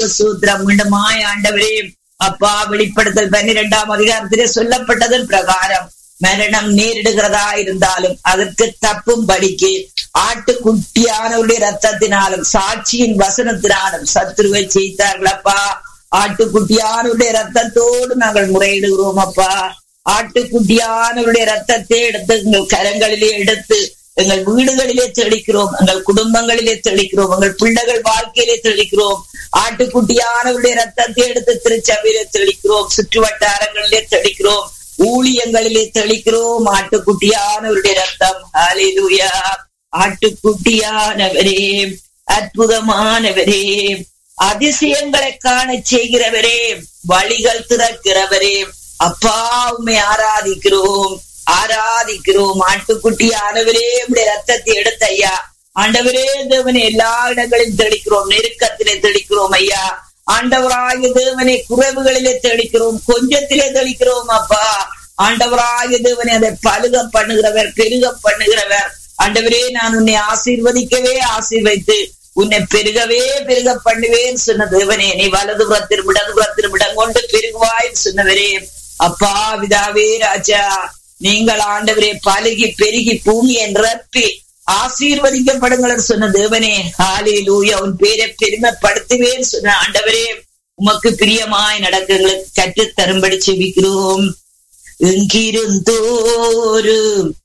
நாமத்துக்கு சூத்திரம் மீண்டுமாய் ஆண்டவரே அப்பா வெளிப்படுத்தல் பன்னிரெண்டாம் அதிகாரத்திலே சொல்லப்பட்டதன் பிரகாரம் மரணம் நேரிடுகிறதா இருந்தாலும் அதற்கு தப்பும் படிக்கு ஆட்டுக்குட்டியானவருடைய ரத்தத்தினாலும் சாட்சியின் வசனத்தினாலும் சத்துருவை செய்தார்களப்பா ஆட்டுக்குட்டியானவருடைய ரத்தத்தோடு நாங்கள் முறையிடுகிறோம் அப்பா ஆட்டுக்குட்டியானவருடைய ரத்தத்தை எடுத்து எங்கள் கரங்களிலே எடுத்து எங்கள் வீடுகளிலே தெளிக்கிறோம் எங்கள் குடும்பங்களிலே தெளிக்கிறோம் எங்கள் பிள்ளைகள் வாழ்க்கையிலே தெளிக்கிறோம் ஆட்டுக்குட்டியானவருடைய ரத்தத்தை எடுத்து திருச்சபையிலே தெளிக்கிறோம் சுற்று வட்டாரங்களிலே தெளிக்கிறோம் ஊழியங்களிலே தெளிக்கிறோம் ஆட்டுக்குட்டியானவருடைய ரத்தம் ஹalleluya ஆட்டுக்குட்டியானவரே அற்புதமானவரே அதிசயங்களை காண செய்கிறவரே வழிகள் திறக்கிறவரே அப்பா உண்மை ஆராதிக்கிறோம் ஆராதிக்கிறோம் ஆட்டுக்குட்டியானவரே உடைய ரத்தத்தை எடுத்த ஐயா ஆண்டவரே தேவனை எல்லா இடங்களிலும் தெளிக்கிறோம் நெருக்கத்திலே தெளிக்கிறோம் ஐயா ஆண்டவராய தேவனை குறைவுகளிலே தெளிக்கிறோம் கொஞ்சத்திலே தெளிக்கிறோம் அப்பா ஆண்டவராய தேவனை அதை பழுக பண்ணுகிறவர் பெருக பண்ணுகிறவர் ஆண்டவரே நான் உன்னை ஆசீர்வதிக்கவே ஆசீர்வைத்து உன்னை பெருகவே பெருக பண்ணுவேன் சொன்ன தேவனே நீ வலது புறத்திலும் இடது புறத்திலும் இடம் கொண்டு பெருகுவாய் சொன்னவரே அப்பா விதாவே ராஜா நீங்கள் ஆண்டவரே பழுகி பெருகி பூமியை நிரப்பி ஆசீர்வதிக்கப்படுங்கள் சொன்ன தேவனே ஹாலே லூயா உன் பேரை பெருமைப்படுத்துவேன் சொன்ன ஆண்டவரே உமக்கு பிரியமாய் நடக்கங்களுக்கு கற்றுத் தரும்படி செவிக்கிறோம் எங்கிருந்தோரும்